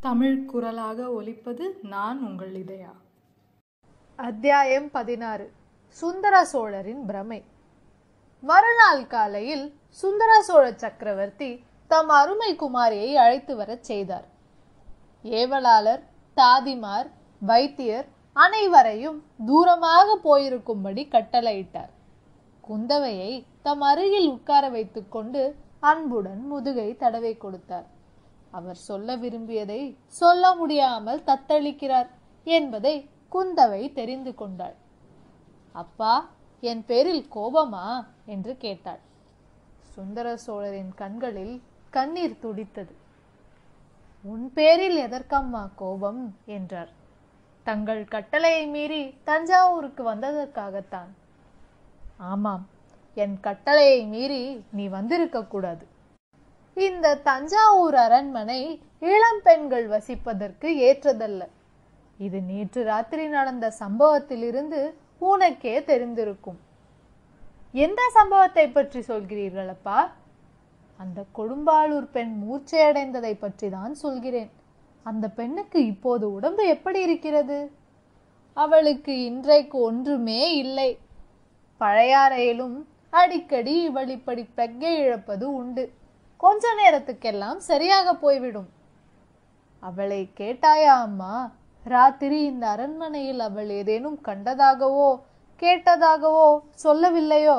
தமிழ் குரலாக ஒலிப்பது நான் உங்கள் இதயா அத்தியாயம் பதினாறு சுந்தர சோழரின் பிரமை மறுநாள் காலையில் சுந்தர சோழ சக்கரவர்த்தி தம் அருமை குமாரியை அழைத்து வரச் செய்தார் ஏவலாளர் தாதிமார் வைத்தியர் அனைவரையும் தூரமாக போயிருக்கும்படி கட்டளையிட்டார் குந்தவையை தம் அருகில் உட்கார வைத்துக்கொண்டு அன்புடன் முதுகை தடவை கொடுத்தார் அவர் சொல்ல விரும்பியதை சொல்ல முடியாமல் தத்தளிக்கிறார் என்பதை குந்தவை தெரிந்து கொண்டாள் அப்பா என் பேரில் கோபமா என்று கேட்டாள் சுந்தர சோழரின் கண்களில் கண்ணீர் துடித்தது உன் பேரில் எதற்கம்மா கோபம் என்றார் தங்கள் கட்டளையை மீறி தஞ்சாவூருக்கு வந்ததற்காகத்தான் ஆமாம் என் கட்டளையை மீறி நீ வந்திருக்க கூடாது இந்த தஞ்சாவூர் அரண்மனை இளம் பெண்கள் வசிப்பதற்கு ஏற்றதல்ல இது நேற்று ராத்திரி நடந்த சம்பவத்திலிருந்து உனக்கே தெரிந்திருக்கும் எந்த சம்பவத்தை பற்றி சொல்கிறீர்கள் அப்பா அந்த கொடும்பாளூர் பெண் மூர்ச்சையடைந்ததை பற்றி தான் சொல்கிறேன் அந்த பெண்ணுக்கு இப்போது உடம்பு எப்படி இருக்கிறது அவளுக்கு இன்றைக்கு ஒன்றுமே இல்லை பழையாறையிலும் அடிக்கடி இவள் இப்படி பெக்கை இழப்பது உண்டு கொஞ்ச நேரத்துக்கெல்லாம் சரியாக போய்விடும் அவளை கேட்டாயா அம்மா ராத்திரி இந்த அரண்மனையில் அவள் ஏதேனும் கண்டதாகவோ கேட்டதாகவோ சொல்லவில்லையோ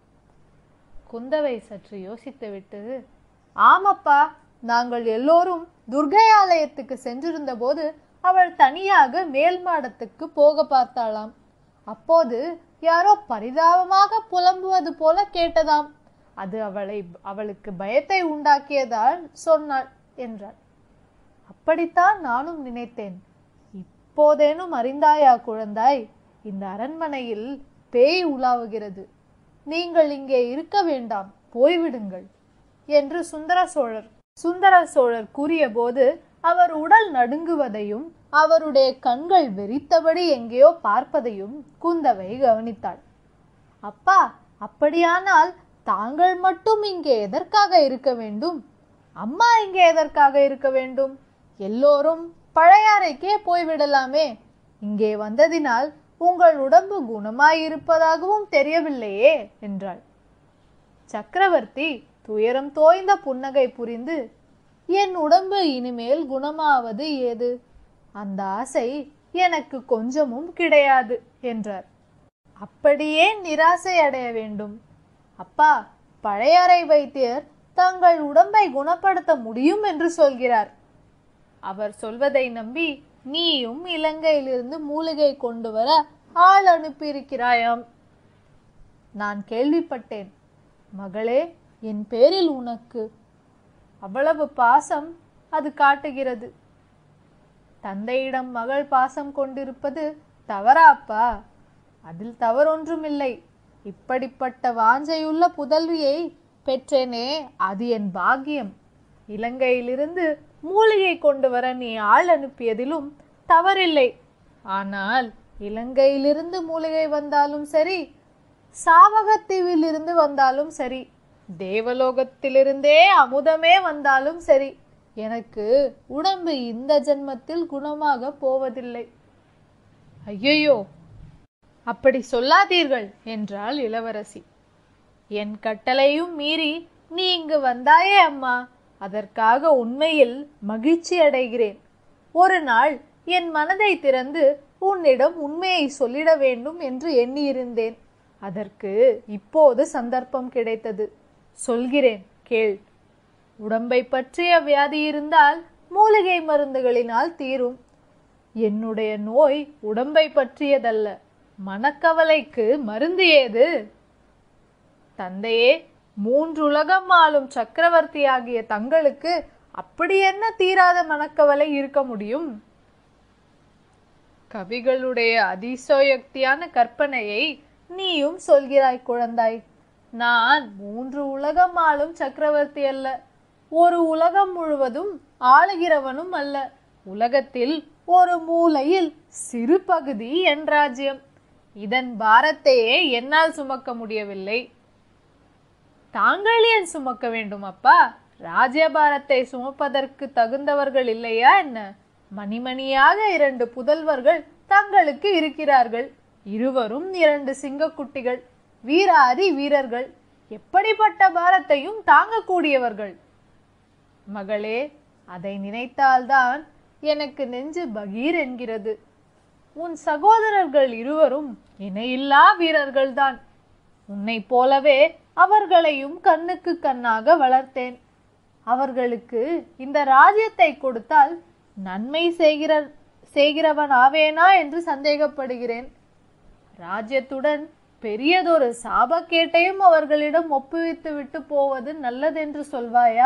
குந்தவை சற்று யோசித்துவிட்டு ஆமப்பா நாங்கள் எல்லோரும் துர்கை ஆலயத்துக்கு சென்றிருந்த போது அவள் தனியாக மேல் மாடத்துக்கு போக பார்த்தாளாம் அப்போது யாரோ பரிதாபமாக புலம்புவது போல கேட்டதாம் அது அவளை அவளுக்கு பயத்தை உண்டாக்கியதால் சொன்னாள் என்றாள் அப்படித்தான் நானும் நினைத்தேன் இப்போதேனும் அறிந்தாயா குழந்தாய் இந்த அரண்மனையில் பேய் உலாவுகிறது நீங்கள் இங்கே இருக்க வேண்டாம் போய்விடுங்கள் என்று சுந்தர சோழர் சுந்தர சோழர் கூறியபோது அவர் உடல் நடுங்குவதையும் அவருடைய கண்கள் வெறித்தபடி எங்கேயோ பார்ப்பதையும் குந்தவை கவனித்தாள் அப்பா அப்படியானால் தாங்கள் மட்டும் இங்கே எதற்காக இருக்க வேண்டும் அம்மா இங்கே எதற்காக இருக்க வேண்டும் எல்லோரும் பழையாறைக்கே போய்விடலாமே இங்கே வந்ததினால் உங்கள் உடம்பு குணமாயிருப்பதாகவும் தெரியவில்லையே என்றாள் சக்கரவர்த்தி துயரம் தோய்ந்த புன்னகை புரிந்து என் உடம்பு இனிமேல் குணமாவது ஏது அந்த ஆசை எனக்கு கொஞ்சமும் கிடையாது என்றார் அப்படியே நிராசை அடைய வேண்டும் அப்பா பழையாறை வைத்தியர் தங்கள் உடம்பை குணப்படுத்த முடியும் என்று சொல்கிறார் அவர் சொல்வதை நம்பி நீயும் இலங்கையிலிருந்து மூலிகை கொண்டு வர ஆள் அனுப்பியிருக்கிறாயாம் நான் கேள்விப்பட்டேன் மகளே என் பேரில் உனக்கு அவ்வளவு பாசம் அது காட்டுகிறது தந்தையிடம் மகள் பாசம் கொண்டிருப்பது தவறாப்பா அதில் தவறொன்றுமில்லை இப்படிப்பட்ட வாஞ்சையுள்ள புதல்வியை பெற்றேனே அது என் பாக்கியம் இலங்கையிலிருந்து மூலிகை கொண்டு வர நீ ஆள் அனுப்பியதிலும் தவறில்லை ஆனால் இலங்கையிலிருந்து மூலிகை வந்தாலும் சரி சாவகத்தீவிலிருந்து வந்தாலும் சரி தேவலோகத்திலிருந்தே அமுதமே வந்தாலும் சரி எனக்கு உடம்பு இந்த ஜென்மத்தில் குணமாக போவதில்லை ஐயையோ அப்படி சொல்லாதீர்கள் என்றாள் இளவரசி என் கட்டளையும் மீறி நீ இங்கு வந்தாயே அம்மா அதற்காக உண்மையில் மகிழ்ச்சி அடைகிறேன் ஒரு நாள் என் மனதை திறந்து உன்னிடம் உண்மையை சொல்லிட வேண்டும் என்று எண்ணியிருந்தேன் அதற்கு இப்போது சந்தர்ப்பம் கிடைத்தது சொல்கிறேன் கேள் உடம்பை பற்றிய வியாதி இருந்தால் மூலிகை மருந்துகளினால் தீரும் என்னுடைய நோய் உடம்பை பற்றியதல்ல மனக்கவலைக்கு மருந்து ஏது தந்தையே மூன்றுலகம் ஆளும் சக்கரவர்த்தியாகிய தங்களுக்கு அப்படி என்ன தீராத மனக்கவலை இருக்க முடியும் கவிகளுடைய அதிசயோக்தியான கற்பனையை நீயும் சொல்கிறாய் குழந்தாய் நான் மூன்று உலகம் ஆளும் சக்கரவர்த்தி அல்ல ஒரு உலகம் முழுவதும் ஆளுகிறவனும் அல்ல உலகத்தில் ஒரு மூலையில் சிறு பகுதி என் ராஜ்யம் இதன் பாரத்தையே என்னால் சுமக்க முடியவில்லை தாங்கள் ஏன் சுமக்க வேண்டும் அப்பா ராஜ்யபாரத்தை சுமப்பதற்கு தகுந்தவர்கள் இல்லையா என்ன மணிமணியாக இரண்டு புதல்வர்கள் தங்களுக்கு இருக்கிறார்கள் இருவரும் இரண்டு சிங்கக்குட்டிகள் வீராதி வீரர்கள் எப்படிப்பட்ட பாரத்தையும் தாங்கக்கூடியவர்கள் மகளே அதை நினைத்தால்தான் எனக்கு நெஞ்சு பகீர் என்கிறது உன் சகோதரர்கள் இருவரும் இணையில்லா வீரர்கள்தான் உன்னை போலவே அவர்களையும் கண்ணுக்கு கண்ணாக வளர்த்தேன் அவர்களுக்கு இந்த ராஜ்யத்தை கொடுத்தால் நன்மை செய்கிற செய்கிறவன் ஆவேனா என்று சந்தேகப்படுகிறேன் ராஜ்யத்துடன் பெரியதொரு சாபக்கேட்டையும் அவர்களிடம் ஒப்புவித்து விட்டு போவது நல்லதென்று சொல்வாயா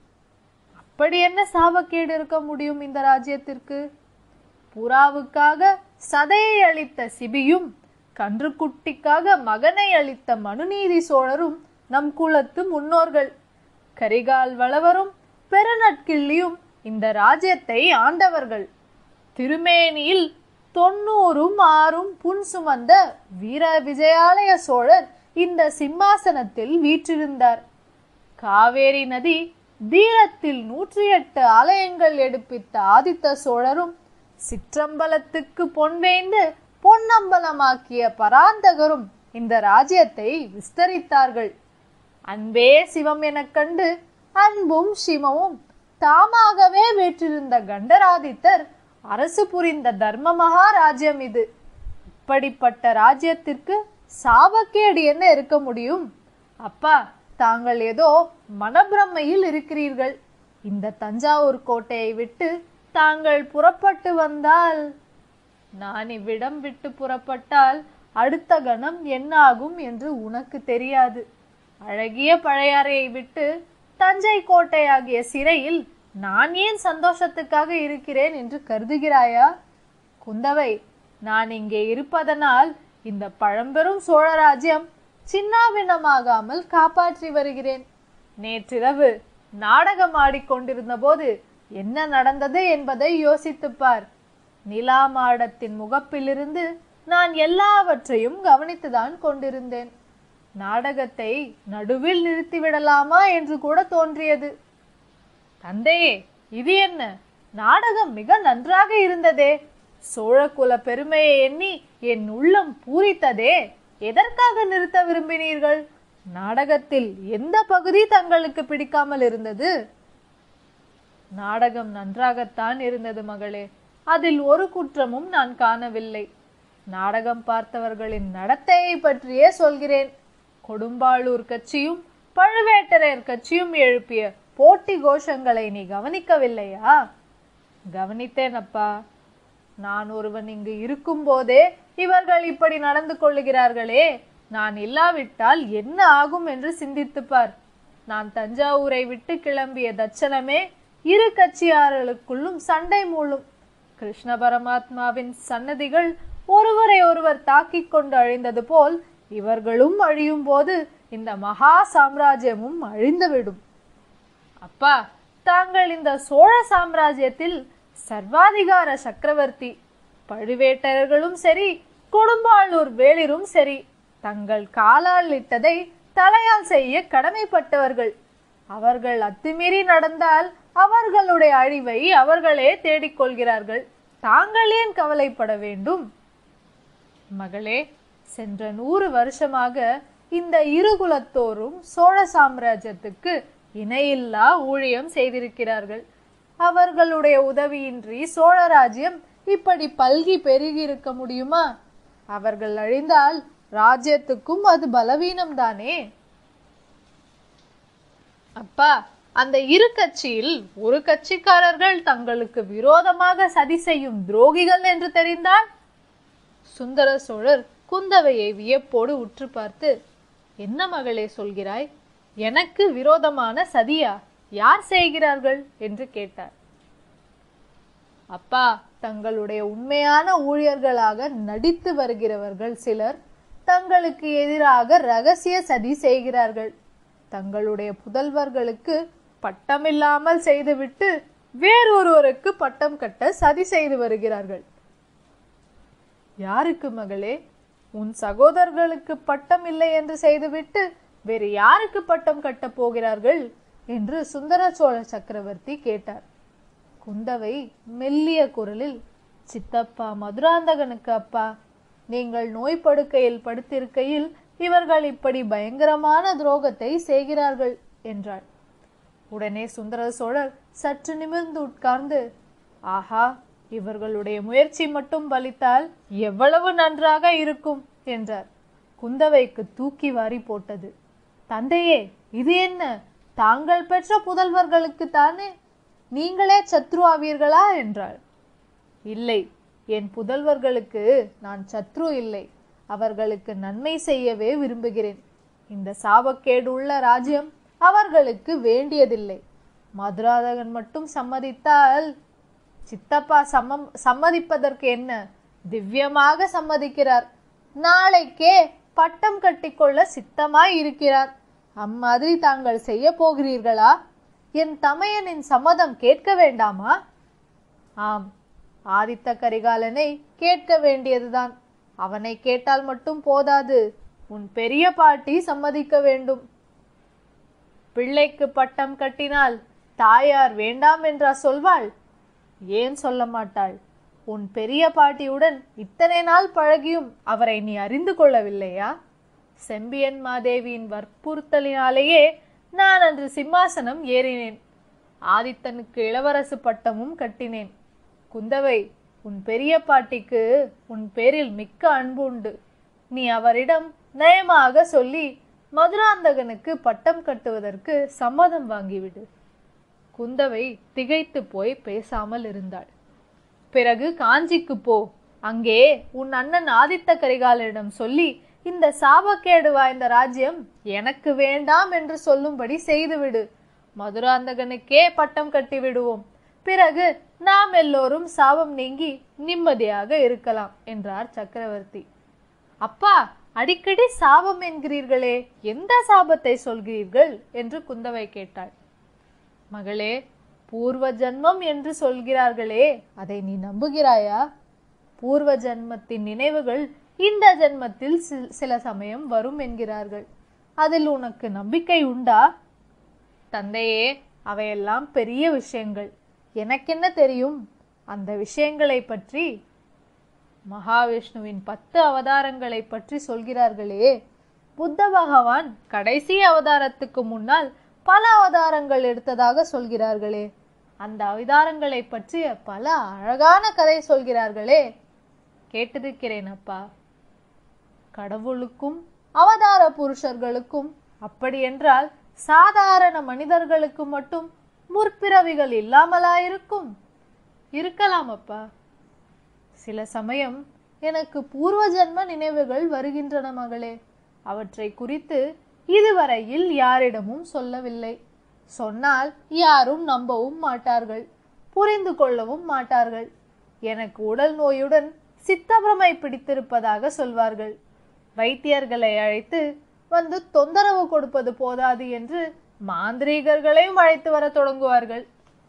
அப்படி என்ன சாபக்கேடு இருக்க முடியும் இந்த ராஜ்யத்திற்கு புறாவுக்காக சதையை அளித்த சிபியும் கன்றுக்குட்டிக்காக மகனை அளித்த மனுநீதி சோழரும் நம் குலத்து முன்னோர்கள் கரிகால் வளவரும் பெருநட்கிள்ளியும் இந்த ராஜ்யத்தை ஆண்டவர்கள் திருமேனியில் தொண்ணூறும் ஆறும் புன் சுமந்த வீர விஜயாலய சோழர் இந்த சிம்மாசனத்தில் வீற்றிருந்தார் காவேரி நதி தீரத்தில் நூற்றி எட்டு ஆலயங்கள் எடுப்பித்த ஆதித்த சோழரும் சிற்றம்பலத்துக்கு பொன்வேந்து பொன்னம்பலமாக்கிய பராந்தகரும் இந்த ராஜ்யத்தை விஸ்தரித்தார்கள் அன்பே சிவம் எனக் கண்டு அன்பும் சிவமும் தாமாகவே வேற்றிருந்த கண்டராதித்தர் அரசு புரிந்த தர்ம மகாராஜ்யம் இது இப்படிப்பட்ட ராஜ்யத்திற்கு சாபக்கேடு என்ன இருக்க முடியும் அப்பா தாங்கள் ஏதோ மனப்பிரமையில் இருக்கிறீர்கள் இந்த தஞ்சாவூர் கோட்டையை விட்டு தாங்கள் புறப்பட்டு வந்தால் நான் இவ்விடம் விட்டு புறப்பட்டால் அடுத்த கணம் என்னாகும் என்று உனக்கு தெரியாது அழகிய பழையாறையை விட்டு தஞ்சை கோட்டையாகிய சிறையில் நான் ஏன் சந்தோஷத்துக்காக இருக்கிறேன் என்று கருதுகிறாயா குந்தவை நான் இங்கே இருப்பதனால் இந்த பழம்பெரும் சோழராஜ்யம் சின்னாபின்னமாகாமல் காப்பாற்றி வருகிறேன் நேற்றிரவு நாடகம் ஆடிக்கொண்டிருந்த போது என்ன நடந்தது என்பதை யோசித்துப் பார் நிலா மாடத்தின் முகப்பிலிருந்து நான் எல்லாவற்றையும் கவனித்துதான் கொண்டிருந்தேன் நாடகத்தை நடுவில் நிறுத்திவிடலாமா என்று கூட தோன்றியது தந்தையே இது என்ன நாடகம் மிக நன்றாக இருந்ததே சோழகுல பெருமையை எண்ணி என் உள்ளம் பூரித்ததே எதற்காக நிறுத்த விரும்பினீர்கள் நாடகத்தில் எந்த பகுதி தங்களுக்கு பிடிக்காமல் இருந்தது நாடகம் நன்றாகத்தான் இருந்தது மகளே அதில் ஒரு குற்றமும் நான் காணவில்லை நாடகம் பார்த்தவர்களின் நடத்தையை பற்றியே சொல்கிறேன் கொடும்பாளூர் கட்சியும் பழுவேட்டரையர் கட்சியும் எழுப்பிய போட்டி கோஷங்களை நீ கவனிக்கவில்லையா கவனித்தேன் அப்பா நான் ஒருவன் இங்கு இருக்கும்போதே இவர்கள் இப்படி நடந்து கொள்ளுகிறார்களே நான் இல்லாவிட்டால் என்ன ஆகும் என்று சிந்தித்துப் பார் நான் தஞ்சாவூரை விட்டு கிளம்பிய தட்சணமே இரு கட்சியார்களுக்குள்ளும் சண்டை மூளும் கிருஷ்ண பரமாத்மாவின் சன்னதிகள் ஒருவரை ஒருவர் தாக்கிக் கொண்டு அழிந்தது போல் இவர்களும் அழியும் போது இந்த மகா சாம்ராஜ்யமும் அழிந்துவிடும் அப்பா தாங்கள் இந்த சோழ சாம்ராஜ்யத்தில் சர்வாதிகார சக்கரவர்த்தி பழுவேட்டரர்களும் சரி கொடும்பாளூர் வேளிரும் சரி தங்கள் காலால் இட்டதை தலையால் செய்ய கடமைப்பட்டவர்கள் அவர்கள் அத்துமீறி நடந்தால் அவர்களுடைய அழிவை அவர்களே தேடிக்கொள்கிறார்கள் தாங்கள் ஏன் கவலைப்பட வேண்டும் மகளே சென்ற நூறு வருஷமாக இந்த இரு குலத்தோரும் சோழ சாம்ராஜ்யத்துக்கு இணையில்லா ஊழியம் செய்திருக்கிறார்கள் அவர்களுடைய உதவியின்றி சோழ ராஜ்யம் இப்படி பல்கி பெருகி இருக்க முடியுமா அவர்கள் அழிந்தால் ராஜ்யத்துக்கும் அது பலவீனம் தானே அப்பா அந்த இரு கட்சியில் ஒரு கட்சிக்காரர்கள் தங்களுக்கு விரோதமாக சதி செய்யும் துரோகிகள் என்று தெரிந்தால் சுந்தர சோழர் குந்தவையை வியப்போடு உற்று பார்த்து என்ன மகளே சொல்கிறாய் எனக்கு விரோதமான சதியா யார் செய்கிறார்கள் என்று கேட்டார் அப்பா தங்களுடைய உண்மையான ஊழியர்களாக நடித்து வருகிறவர்கள் சிலர் தங்களுக்கு எதிராக ரகசிய சதி செய்கிறார்கள் தங்களுடைய புதல்வர்களுக்கு பட்டமில்லாமல் செய்துவிட்டு வேறொருவருக்கு பட்டம் கட்ட சதி செய்து வருகிறார்கள் யாருக்கு மகளே உன் சகோதரர்களுக்கு பட்டம் இல்லை என்று செய்துவிட்டு வேறு யாருக்கு பட்டம் கட்டப் போகிறார்கள் என்று சுந்தர சோழ சக்கரவர்த்தி கேட்டார் குந்தவை மெல்லிய குரலில் சித்தப்பா மதுராந்தகனுக்கு அப்பா நீங்கள் நோய் படுக்கையில் படுத்திருக்கையில் இவர்கள் இப்படி பயங்கரமான துரோகத்தை செய்கிறார்கள் என்றாள் உடனே சுந்தர சோழர் சற்று நிமிர்ந்து உட்கார்ந்து ஆஹா இவர்களுடைய முயற்சி மட்டும் பலித்தால் எவ்வளவு நன்றாக இருக்கும் என்றார் குந்தவைக்கு தூக்கி வாரி போட்டது தந்தையே இது என்ன தாங்கள் பெற்ற புதல்வர்களுக்கு தானே நீங்களே சத்ரு ஆவீர்களா என்றாள் இல்லை என் புதல்வர்களுக்கு நான் சத்ரு இல்லை அவர்களுக்கு நன்மை செய்யவே விரும்புகிறேன் இந்த சாபக்கேடு உள்ள ராஜ்யம் அவர்களுக்கு வேண்டியதில்லை மதுராதகன் மட்டும் சம்மதித்தால் சித்தப்பா சம்மம் சம்மதிப்பதற்கு என்ன திவ்யமாக சம்மதிக்கிறார் நாளைக்கே பட்டம் கட்டிக்கொள்ள சித்தமாய் இருக்கிறார் அம்மாதிரி தாங்கள் செய்ய போகிறீர்களா என் தமையனின் சம்மதம் கேட்க வேண்டாமா ஆம் ஆதித்த கரிகாலனை கேட்க வேண்டியதுதான் அவனை கேட்டால் மட்டும் போதாது உன் பெரிய பாட்டி சம்மதிக்க வேண்டும் பிள்ளைக்கு பட்டம் கட்டினால் தாயார் வேண்டாம் என்றா சொல்வாள் ஏன் சொல்ல மாட்டாள் உன் பெரிய பாட்டியுடன் இத்தனை நாள் பழகியும் அவரை நீ அறிந்து கொள்ளவில்லையா செம்பியன் மாதேவியின் வற்புறுத்தலினாலேயே நான் அன்று சிம்மாசனம் ஏறினேன் ஆதித்தனுக்கு இளவரசு பட்டமும் கட்டினேன் குந்தவை உன் பெரிய பாட்டிக்கு உன் பேரில் மிக்க அன்பு உண்டு நீ அவரிடம் நயமாக சொல்லி மதுராந்தகனுக்கு பட்டம் கட்டுவதற்கு சம்மதம் வாங்கிவிடு குந்தவை திகைத்து போய் பேசாமல் இருந்தாள் பிறகு காஞ்சிக்கு போ அங்கே உன் அண்ணன் ஆதித்த கரிகாலரிடம் சொல்லி இந்த சாபக்கேடு வாய்ந்த ராஜ்யம் எனக்கு வேண்டாம் என்று சொல்லும்படி செய்துவிடு மதுராந்தகனுக்கே பட்டம் கட்டி விடுவோம் பிறகு நாம் எல்லோரும் சாபம் நீங்கி நிம்மதியாக இருக்கலாம் என்றார் சக்கரவர்த்தி அப்பா அடிக்கடி சாபம் என்கிறீர்களே எந்த சாபத்தை சொல்கிறீர்கள் என்று குந்தவை கேட்டாள் மகளே பூர்வ ஜன்மம் என்று சொல்கிறார்களே அதை நீ நம்புகிறாயா பூர்வ ஜன்மத்தின் நினைவுகள் இந்த ஜன்மத்தில் சி- சில சமயம் வரும் என்கிறார்கள் அதில் உனக்கு நம்பிக்கை உண்டா தந்தையே அவையெல்லாம் பெரிய விஷயங்கள் எனக்கென்ன தெரியும் அந்த விஷயங்களை பற்றி மகாவிஷ்ணுவின் பத்து அவதாரங்களை பற்றி சொல்கிறார்களே புத்த பகவான் கடைசி அவதாரத்துக்கு முன்னால் பல அவதாரங்கள் எடுத்ததாக சொல்கிறார்களே அந்த அவதாரங்களை பற்றிய பல அழகான கதை சொல்கிறார்களே கேட்டிருக்கிறேன் அப்பா கடவுளுக்கும் அவதார புருஷர்களுக்கும் அப்படியென்றால் சாதாரண மனிதர்களுக்கு மட்டும் முற்பிறவிகள் இல்லாமலா இருக்கும் இருக்கலாம் அப்பா சில சமயம் எனக்கு பூர்வ ஜன்ம நினைவுகள் வருகின்றன மகளே அவற்றை குறித்து இதுவரையில் யாரிடமும் சொல்லவில்லை சொன்னால் யாரும் நம்பவும் மாட்டார்கள் புரிந்து கொள்ளவும் மாட்டார்கள் எனக்கு உடல் நோயுடன் சித்தபிரமை பிடித்திருப்பதாக சொல்வார்கள் வைத்தியர்களை அழைத்து வந்து தொந்தரவு கொடுப்பது போதாது என்று மாந்திரீகர்களையும் அழைத்து வர தொடங்குவார்கள்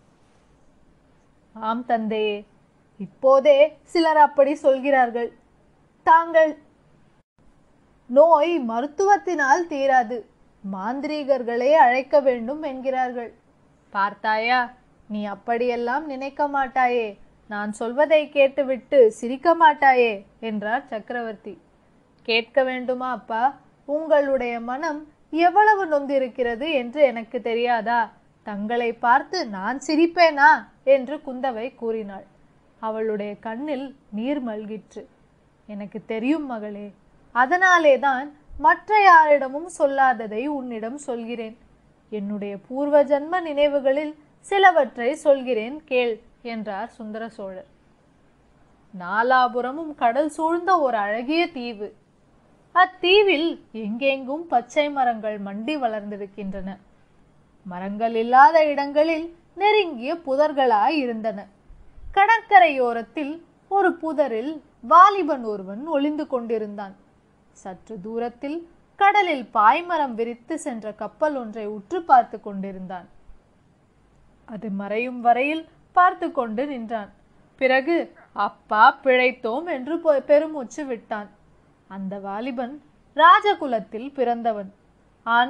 ஆம் தந்தையே இப்போதே சிலர் அப்படி சொல்கிறார்கள் தாங்கள் நோய் மருத்துவத்தினால் தீராது மாந்திரீகர்களை அழைக்க வேண்டும் என்கிறார்கள் பார்த்தாயா நீ அப்படியெல்லாம் நினைக்க மாட்டாயே நான் சொல்வதை கேட்டுவிட்டு சிரிக்க மாட்டாயே என்றார் சக்கரவர்த்தி கேட்க வேண்டுமா அப்பா உங்களுடைய மனம் எவ்வளவு நொந்திருக்கிறது என்று எனக்கு தெரியாதா தங்களை பார்த்து நான் சிரிப்பேனா என்று குந்தவை கூறினாள் அவளுடைய கண்ணில் நீர் மல்கிற்று எனக்கு தெரியும் மகளே அதனாலே தான் மற்ற யாரிடமும் சொல்லாததை உன்னிடம் சொல்கிறேன் என்னுடைய பூர்வ ஜன்ம நினைவுகளில் சிலவற்றை சொல்கிறேன் கேள் என்றார் சுந்தர சோழர் நாலாபுறமும் கடல் சூழ்ந்த ஒரு அழகிய தீவு அத்தீவில் எங்கெங்கும் பச்சை மரங்கள் மண்டி வளர்ந்திருக்கின்றன மரங்கள் இல்லாத இடங்களில் நெருங்கிய புதர்களாய் இருந்தன கடற்கரையோரத்தில் ஒரு புதரில் வாலிபன் ஒருவன் ஒளிந்து கொண்டிருந்தான் சற்று தூரத்தில் கடலில் பாய்மரம் விரித்து சென்ற கப்பல் ஒன்றை உற்று பார்த்து கொண்டிருந்தான் அது மறையும் வரையில் பார்த்து கொண்டு நின்றான் பிறகு அப்பா பிழைத்தோம் என்று பொ- பெருமூச்சு விட்டான் அந்த வாலிபன் ராஜகுலத்தில் பிறந்தவன் ஆனால்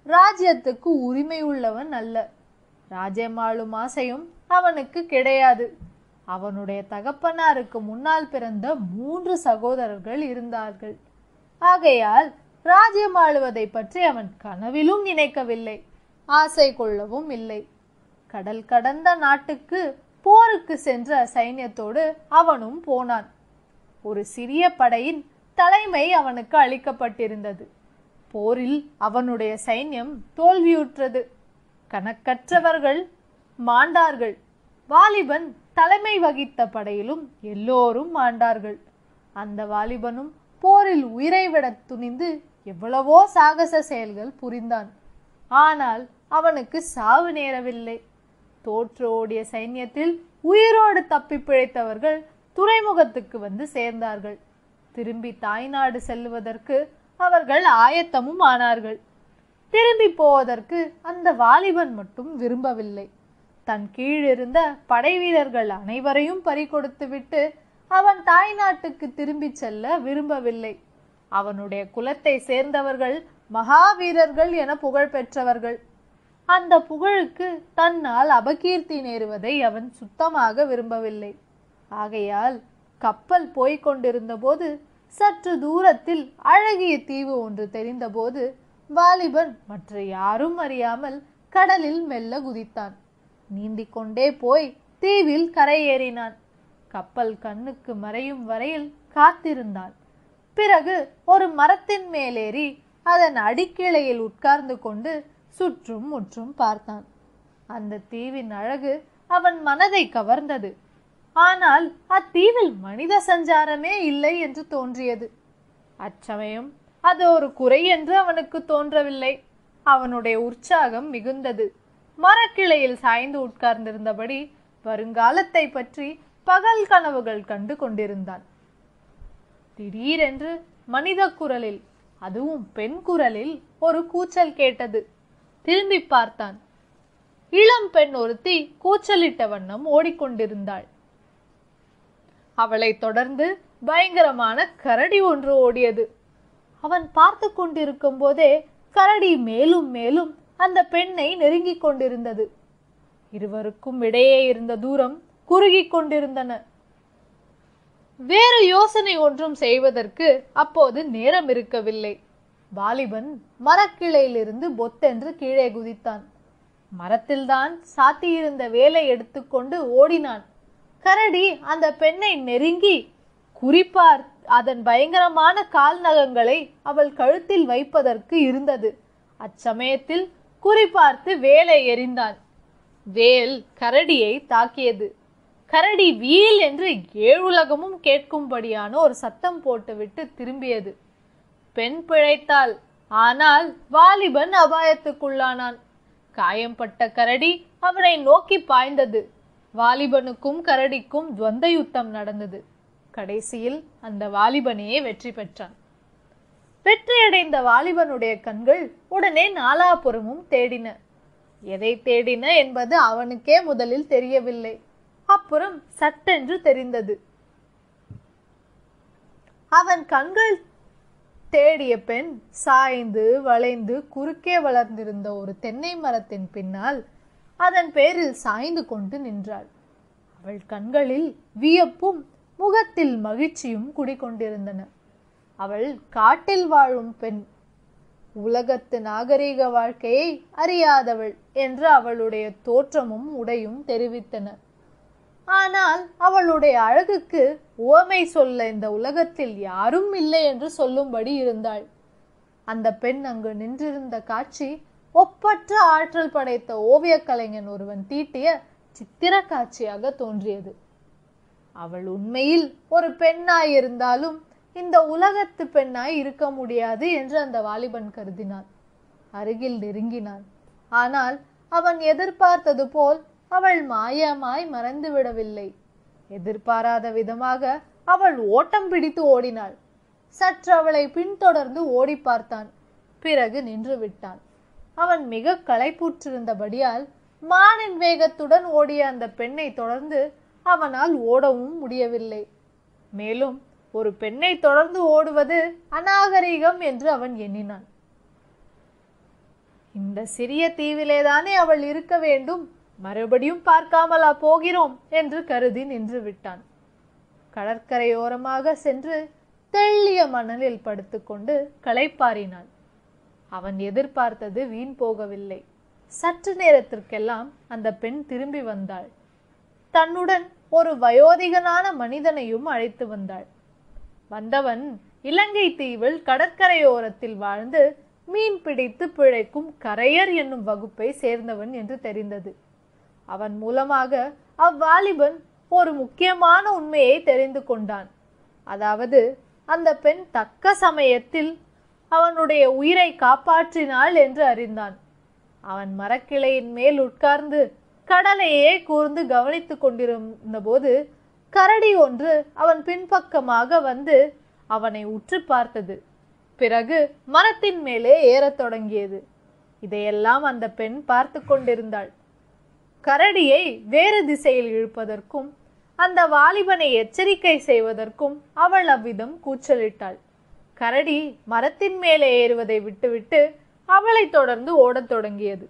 ராஜ்யத்துக்கு உரிமை உள்ளவன் அல்ல ராஜ்யம் ஆளும் ஆசையும் அவனுக்கு கிடையாது அவனுடைய தகப்பனாருக்கு முன்னால் பிறந்த மூன்று சகோதரர்கள் இருந்தார்கள் ஆகையால் ராஜ்யம் ஆளுவதை பற்றி அவன் கனவிலும் நினைக்கவில்லை ஆசை கொள்ளவும் இல்லை கடல் கடந்த நாட்டுக்கு போருக்கு சென்ற சைன்யத்தோடு அவனும் போனான் ஒரு சிறிய படையின் தலைமை அவனுக்கு அளிக்கப்பட்டிருந்தது போரில் அவனுடைய சைன்யம் தோல்வியுற்றது கணக்கற்றவர்கள் மாண்டார்கள் வாலிபன் தலைமை வகித்த படையிலும் எல்லோரும் மாண்டார்கள் அந்த வாலிபனும் போரில் உயிரை விடத் துணிந்து எவ்வளவோ சாகச செயல்கள் புரிந்தான் ஆனால் அவனுக்கு சாவு நேரவில்லை தோற்று ஓடிய சைன்யத்தில் உயிரோடு தப்பி பிழைத்தவர்கள் துறைமுகத்துக்கு வந்து சேர்ந்தார்கள் திரும்பி தாய்நாடு செல்லுவதற்கு அவர்கள் ஆயத்தமும் ஆனார்கள் திரும்பி போவதற்கு அந்த வாலிபன் மட்டும் விரும்பவில்லை தன் கீழ் இருந்த படை வீரர்கள் அனைவரையும் பறிகொடுத்துவிட்டு அவன் தாய்நாட்டுக்கு திரும்பிச் செல்ல விரும்பவில்லை அவனுடைய குலத்தை சேர்ந்தவர்கள் மகாவீரர்கள் என புகழ் பெற்றவர்கள் அந்த புகழுக்கு தன்னால் அபகீர்த்தி நேருவதை அவன் சுத்தமாக விரும்பவில்லை ஆகையால் கப்பல் போய்க் கொண்டிருந்த போது சற்று தூரத்தில் அழகிய தீவு ஒன்று தெரிந்தபோது வாலிபன் மற்ற யாரும் அறியாமல் கடலில் மெல்ல குதித்தான் நீந்திக் கொண்டே போய் தீவில் கரையேறினான் கப்பல் கண்ணுக்கு மறையும் வரையில் காத்திருந்தான் பிறகு ஒரு மரத்தின் மேலேறி அதன் அடிக்கிளையில் உட்கார்ந்து கொண்டு சுற்றும் முற்றும் பார்த்தான் அந்த தீவின் அழகு அவன் மனதை கவர்ந்தது ஆனால் அத்தீவில் மனித சஞ்சாரமே இல்லை என்று தோன்றியது அச்சமயம் அது ஒரு குறை என்று அவனுக்கு தோன்றவில்லை அவனுடைய உற்சாகம் மிகுந்தது மரக்கிளையில் சாய்ந்து உட்கார்ந்திருந்தபடி வருங்காலத்தை பற்றி பகல் கனவுகள் கண்டு கொண்டிருந்தான் திடீரென்று மனித குரலில் அதுவும் பெண் குரலில் ஒரு கூச்சல் கேட்டது திரும்பி பார்த்தான் இளம் பெண் ஒருத்தி கூச்சலிட்ட வண்ணம் ஓடிக்கொண்டிருந்தாள் அவளைத் தொடர்ந்து பயங்கரமான கரடி ஒன்று ஓடியது அவன் பார்த்து கொண்டிருக்கும் போதே கரடி மேலும் மேலும் அந்த பெண்ணை நெருங்கிக் கொண்டிருந்தது இருவருக்கும் இடையே இருந்த தூரம் குறுகிக் கொண்டிருந்தன வேறு யோசனை ஒன்றும் செய்வதற்கு அப்போது நேரம் இருக்கவில்லை வாலிபன் மரக்கிளையிலிருந்து பொத்தென்று கீழே குதித்தான் மரத்தில்தான் சாத்தியிருந்த வேலை எடுத்துக்கொண்டு ஓடினான் கரடி அந்த பெண்ணை நெருங்கி குறிப்பார் அதன் பயங்கரமான கால் நகங்களை அவள் கழுத்தில் வைப்பதற்கு இருந்தது அச்சமயத்தில் குறிப்பார்த்து வேலை எறிந்தான் வேல் கரடியை தாக்கியது கரடி வீல் என்று ஏழுலகமும் கேட்கும்படியான ஒரு சத்தம் போட்டுவிட்டு திரும்பியது பெண் பிழைத்தாள் ஆனால் வாலிபன் அபாயத்துக்குள்ளானான் காயம்பட்ட கரடி அவனை நோக்கி பாய்ந்தது வாலிபனுக்கும் கரடிக்கும் துவந்த யுத்தம் நடந்தது கடைசியில் அந்த வாலிபனே வெற்றி பெற்றான் வெற்றியடைந்த வாலிபனுடைய கண்கள் உடனே நாலாபுறமும் தேடின எதை தேடின என்பது அவனுக்கே முதலில் தெரியவில்லை அப்புறம் சட்டென்று தெரிந்தது அவன் கண்கள் தேடிய பெண் சாய்ந்து வளைந்து குறுக்கே வளர்ந்திருந்த ஒரு தென்னை மரத்தின் பின்னால் அதன் பேரில் சாய்ந்து கொண்டு நின்றாள் அவள் கண்களில் வியப்பும் முகத்தில் மகிழ்ச்சியும் குடிகொண்டிருந்தன அவள் காட்டில் வாழும் பெண் உலகத்து நாகரீக வாழ்க்கையை அறியாதவள் என்று அவளுடைய தோற்றமும் உடையும் தெரிவித்தன ஆனால் அவளுடைய அழகுக்கு உவமை சொல்ல இந்த உலகத்தில் யாரும் இல்லை என்று சொல்லும்படி இருந்தாள் அந்த பெண் அங்கு நின்றிருந்த காட்சி ஒப்பற்ற ஆற்றல் படைத்த ஓவியக் கலைஞன் ஒருவன் தீட்டிய சித்திர காட்சியாக தோன்றியது அவள் உண்மையில் ஒரு பெண்ணாய் இருந்தாலும் இந்த உலகத்து பெண்ணாய் இருக்க முடியாது என்று அந்த வாலிபன் கருதினான் அருகில் நெருங்கினான் ஆனால் அவன் எதிர்பார்த்தது போல் அவள் மாயமாய் மறந்து விடவில்லை எதிர்பாராத விதமாக அவள் ஓட்டம் பிடித்து ஓடினாள் சற்று அவளை பின்தொடர்ந்து ஓடி பார்த்தான் பிறகு நின்று விட்டான் அவன் மிக களைப்புற்றிருந்தபடியால் மானின் வேகத்துடன் ஓடிய அந்த பெண்ணை தொடர்ந்து அவனால் ஓடவும் முடியவில்லை மேலும் ஒரு பெண்ணை தொடர்ந்து ஓடுவது அநாகரிகம் என்று அவன் எண்ணினான் இந்த சிறிய தீவிலேதானே அவள் இருக்க வேண்டும் மறுபடியும் பார்க்காமலா போகிறோம் என்று கருதி நின்று விட்டான் கடற்கரையோரமாக சென்று தெள்ளிய மணலில் படுத்துக்கொண்டு களைப்பாறினான் அவன் எதிர்பார்த்தது வீண் போகவில்லை சற்று நேரத்திற்கெல்லாம் அந்த பெண் திரும்பி வந்தாள் தன்னுடன் ஒரு வயோதிகனான மனிதனையும் அழைத்து வந்தாள் வந்தவன் இலங்கை தீவில் கடற்கரையோரத்தில் வாழ்ந்து மீன் பிடித்து பிழைக்கும் கரையர் என்னும் வகுப்பை சேர்ந்தவன் என்று தெரிந்தது அவன் மூலமாக அவ்வாலிபன் ஒரு முக்கியமான உண்மையை தெரிந்து கொண்டான் அதாவது அந்த பெண் தக்க சமயத்தில் அவனுடைய உயிரை காப்பாற்றினாள் என்று அறிந்தான் அவன் மரக்கிளையின் மேல் உட்கார்ந்து கடலையே கூர்ந்து கவனித்துக் கொண்டிருந்த போது கரடி ஒன்று அவன் பின்பக்கமாக வந்து அவனை உற்று பார்த்தது பிறகு மரத்தின் மேலே ஏறத் தொடங்கியது இதையெல்லாம் அந்த பெண் பார்த்து கொண்டிருந்தாள் கரடியை வேறு திசையில் இழுப்பதற்கும் அந்த வாலிபனை எச்சரிக்கை செய்வதற்கும் அவள் அவ்விதம் கூச்சலிட்டாள் கரடி மரத்தின் மேலே ஏறுவதை விட்டுவிட்டு அவளை தொடர்ந்து ஓடத் தொடங்கியது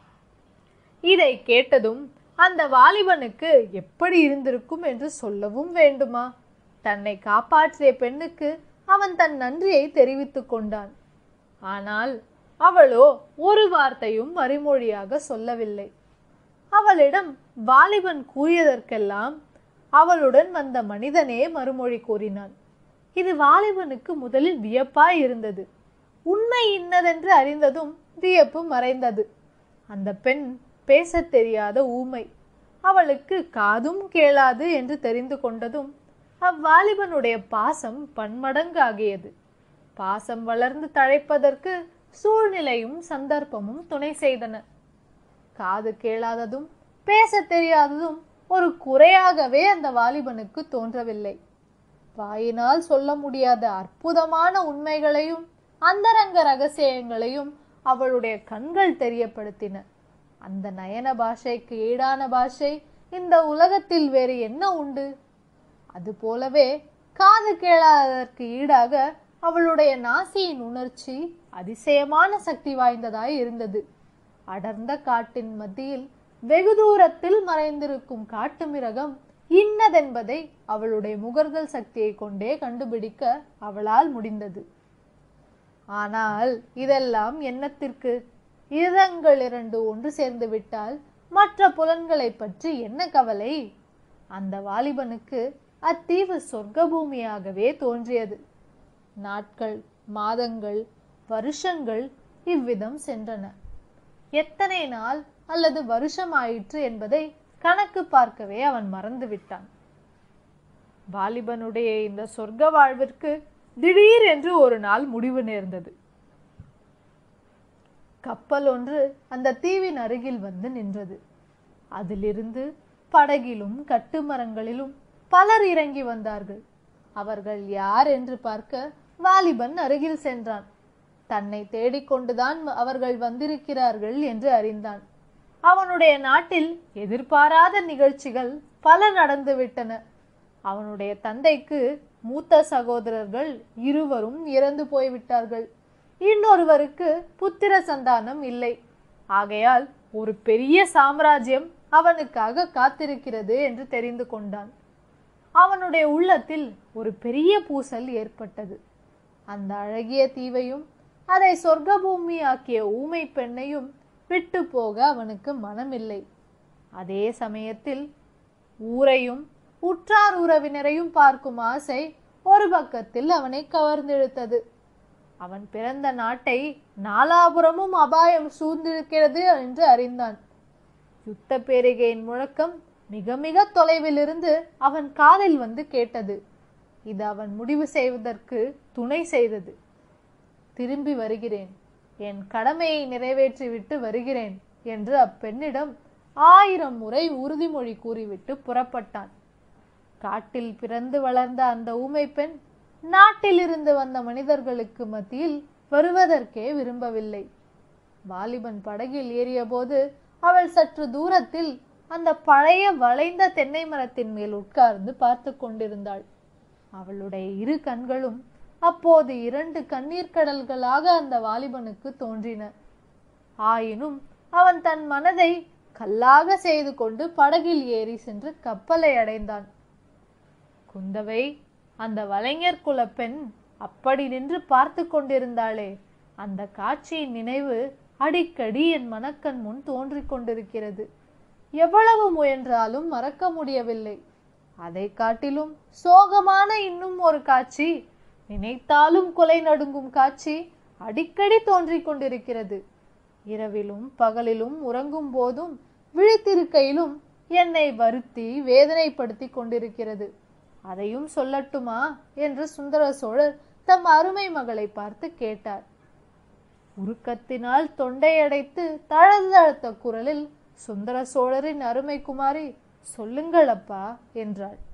இதை கேட்டதும் அந்த வாலிபனுக்கு எப்படி இருந்திருக்கும் என்று சொல்லவும் வேண்டுமா தன்னை காப்பாற்றிய பெண்ணுக்கு அவன் தன் நன்றியை தெரிவித்துக் கொண்டான் ஆனால் அவளோ ஒரு வார்த்தையும் மறுமொழியாக சொல்லவில்லை அவளிடம் வாலிபன் கூறியதற்கெல்லாம் அவளுடன் வந்த மனிதனே மறுமொழி கூறினான் இது வாலிபனுக்கு முதலில் வியப்பாய் இருந்தது உண்மை இன்னதென்று அறிந்ததும் வியப்பு மறைந்தது அந்த பெண் பேசத் தெரியாத ஊமை அவளுக்கு காதும் கேளாது என்று தெரிந்து கொண்டதும் அவ்வாலிபனுடைய பாசம் பன்மடங்காகியது பாசம் வளர்ந்து தழைப்பதற்கு சூழ்நிலையும் சந்தர்ப்பமும் துணை செய்தன காது கேளாததும் பேசத் தெரியாததும் ஒரு குறையாகவே அந்த வாலிபனுக்கு தோன்றவில்லை வாயினால் சொல்ல முடியாத அற்புதமான உண்மைகளையும் அந்தரங்க ரகசியங்களையும் அவளுடைய கண்கள் தெரியப்படுத்தின அந்த நயன பாஷைக்கு ஈடான பாஷை இந்த உலகத்தில் வேறு என்ன உண்டு அது போலவே காது கேளாததற்கு ஈடாக அவளுடைய நாசியின் உணர்ச்சி அதிசயமான சக்தி வாய்ந்ததாய் இருந்தது அடர்ந்த காட்டின் மத்தியில் வெகு தூரத்தில் மறைந்திருக்கும் காட்டு மிருகம் இன்னதென்பதை அவளுடைய முகர்தல் சக்தியை கொண்டே கண்டுபிடிக்க அவளால் முடிந்தது ஆனால் இதெல்லாம் எண்ணத்திற்கு இதங்கள் இரண்டு ஒன்று சேர்ந்து விட்டால் மற்ற புலன்களை பற்றி என்ன கவலை அந்த வாலிபனுக்கு அத்தீவு சொர்க்க பூமியாகவே தோன்றியது நாட்கள் மாதங்கள் வருஷங்கள் இவ்விதம் சென்றன எத்தனை நாள் அல்லது வருஷம் ஆயிற்று என்பதை கணக்கு பார்க்கவே அவன் மறந்து விட்டான் வாலிபனுடைய இந்த சொர்க்க வாழ்விற்கு திடீர் என்று ஒரு நாள் முடிவு நேர்ந்தது கப்பல் ஒன்று அந்த தீவின் அருகில் வந்து நின்றது அதிலிருந்து படகிலும் கட்டுமரங்களிலும் பலர் இறங்கி வந்தார்கள் அவர்கள் யார் என்று பார்க்க வாலிபன் அருகில் சென்றான் தன்னை தேடிக்கொண்டுதான் அவர்கள் வந்திருக்கிறார்கள் என்று அறிந்தான் அவனுடைய நாட்டில் எதிர்பாராத நிகழ்ச்சிகள் பல நடந்துவிட்டன அவனுடைய தந்தைக்கு மூத்த சகோதரர்கள் இருவரும் இறந்து போய்விட்டார்கள் இன்னொருவருக்கு புத்திர சந்தானம் இல்லை ஆகையால் ஒரு பெரிய சாம்ராஜ்யம் அவனுக்காக காத்திருக்கிறது என்று தெரிந்து கொண்டான் அவனுடைய உள்ளத்தில் ஒரு பெரிய பூசல் ஏற்பட்டது அந்த அழகிய தீவையும் அதை சொர்க்க பூமி ஆக்கிய ஊமை பெண்ணையும் விட்டு போக அவனுக்கு மனமில்லை அதே சமயத்தில் ஊரையும் உற்றார் உறவினரையும் பார்க்கும் ஆசை ஒரு பக்கத்தில் அவனை கவர்ந்தெழுத்தது அவன் பிறந்த நாட்டை நாலாபுரமும் அபாயம் சூழ்ந்திருக்கிறது என்று அறிந்தான் யுத்த பேரிகையின் முழக்கம் மிக மிக தொலைவிலிருந்து அவன் காதில் வந்து கேட்டது இது அவன் முடிவு செய்வதற்கு துணை செய்தது திரும்பி வருகிறேன் என் கடமையை நிறைவேற்றிவிட்டு வருகிறேன் என்று அப்பெண்ணிடம் ஆயிரம் முறை உறுதிமொழி கூறிவிட்டு புறப்பட்டான் காட்டில் பிறந்து வளர்ந்த அந்த ஊமை பெண் நாட்டில் இருந்து வந்த மனிதர்களுக்கு மத்தியில் வருவதற்கே விரும்பவில்லை வாலிபன் படகில் ஏறியபோது அவள் சற்று தூரத்தில் அந்த பழைய வளைந்த தென்னை மரத்தின் மேல் உட்கார்ந்து பார்த்து கொண்டிருந்தாள் அவளுடைய இரு கண்களும் அப்போது இரண்டு கண்ணீர் கடல்களாக அந்த வாலிபனுக்கு தோன்றின ஆயினும் அவன் தன் மனதை கல்லாக செய்து கொண்டு படகில் ஏறி சென்று கப்பலை அடைந்தான் குந்தவை அந்த வலைஞர் குல பெண் அப்படி நின்று பார்த்து கொண்டிருந்தாளே அந்த காட்சியின் நினைவு அடிக்கடி என் மனக்கண் முன் தோன்றிக் கொண்டிருக்கிறது எவ்வளவு முயன்றாலும் மறக்க முடியவில்லை அதை காட்டிலும் சோகமான இன்னும் ஒரு காட்சி நினைத்தாலும் கொலை நடுங்கும் காட்சி அடிக்கடி தோன்றிக் கொண்டிருக்கிறது இரவிலும் பகலிலும் உறங்கும் போதும் விழித்திருக்கையிலும் என்னை வருத்தி வேதனைப்படுத்தி கொண்டிருக்கிறது அதையும் சொல்லட்டுமா என்று சுந்தர சோழர் தம் அருமை மகளை பார்த்து கேட்டார் உருக்கத்தினால் தொண்டையடைத்து தழுதழுத்த குரலில் சுந்தர சோழரின் அருமை குமாரி சொல்லுங்கள் அப்பா என்றாள்